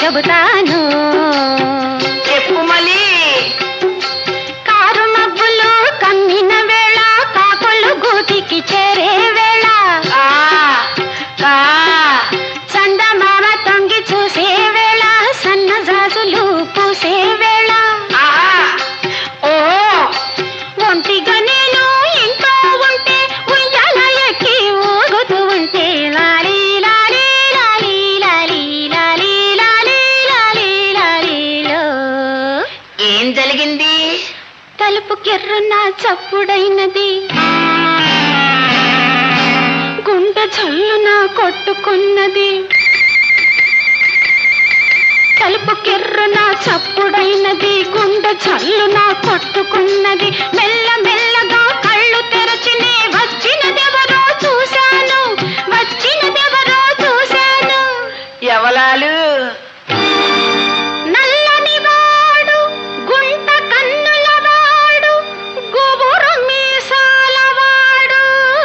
చెబుతాను చెప్పు మళ్ళీ కారు మబ్బులు కమ్మిన వేళ కాకులు గూటికి చేరే వేళ ఆ కా చందమామ తొంగి చూసే వేళ సన్నజాజులు పూసే వేళ ఆహా ఓ ఒంటిగా నేను ఇంట్లో ఉంటే ఉయ్యాల ఎక్కి ఊగుతూ ఉంటే లాలీ లాలీ లాలీ లాలీ లాలీ లాలీ లాలీ లాలీలో ఏం జరిగింది తలుపు కెర్రున చప్పుడైనది గుండె చల్లున కొట్టుకున్నది తలుపు కెర్రున చప్పుడైనది గుండె చల్లున కొట్టుకున్నది మెల్ల మెల్లగా కళ్ళు తెరచినే వచ్చినదెవరో చూశాను వచ్చినదెవరో చూశాను ఎవలాలు నల్లని వాడు గుంట కన్నుల వాడు గుబురు మీసాల వాడు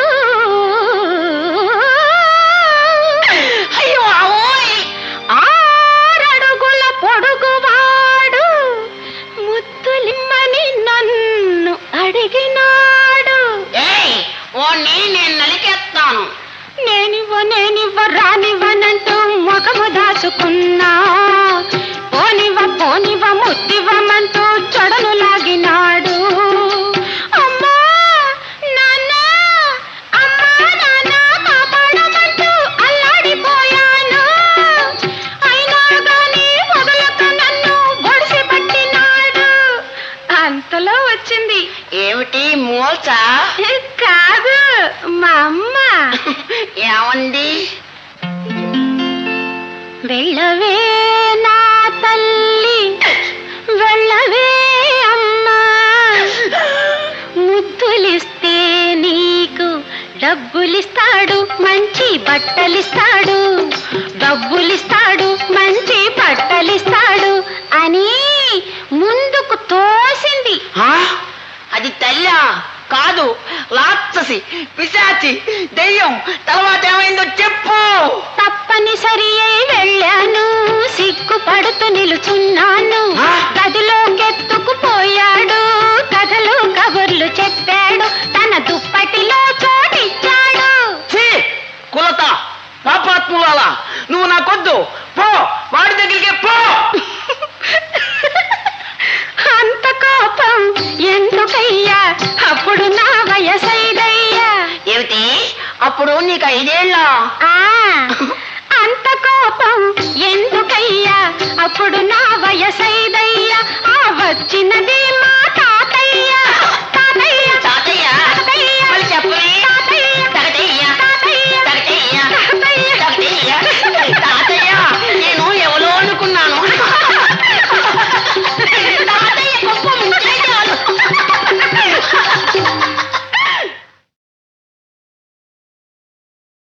అయ్యో అవోయ్ ఆరడుగుల పొడుగు వాడు ముత్తులిమ్మని నన్ను అడిగినాడు ఏయ్ ఓణ్ణి నేను నలికేస్తాను నేనివ్వ నేనివ్వ రానివ్వనంటూ ముఖము దాచుకున్నా పోనివ్వ పోనివ్వ ముత్తివ్వమంటూ చొడను లాగినాడు అమ్మా నాన్న అమ్మా నాన్న కాపాడమంటూ అల్లాడిపోయాను అయినా గాని వదలక నన్ను ఒడిసి పట్టినాడు అంతలో వచ్చింది ఏమిటి మోల్చా కాదు మా అమ్మ ఏమండి వెళ్ళవే నా తల్లి వెళ్ళవే అమ్మా ముద్దులిస్తే నీకు డబ్బులిస్తాడు మంచి బట్టలిస్తాడు డబ్బులిస్తాడు మంచి బట్టలిస్తాడు అని ముందుకు తోసింది ఆ? అది తల్లా కాదు రాక్షసి పిశాచి దెయ్యం తర్వాత ఏమైందో చెప్పు తప్పనిసరి అయి వెళ్ళాను సిగ్గుపడుతూ నిలుచున్నాను ఆ? గదిలోకెత్తుకుపోయాడు కథలు కబుర్లు చెప్పాడు తన దుప్పటిలో చోటిచ్చాడు ఛీ! కులత పాపాత్ములాలా నువ్వు నాకొద్దు పో వాడి దగ్గరికి పో అంత కోపం ఎందుకయ్యా అప్పుడు నా వయసైదయ్యా ఏమిటి అప్పుడు నీకు ఐదేళ్ళ ఆ, అంత కోపం ఎందుకయ్యా అప్పుడు నా వయసైదయ్యా ఆ వచ్చినది మాట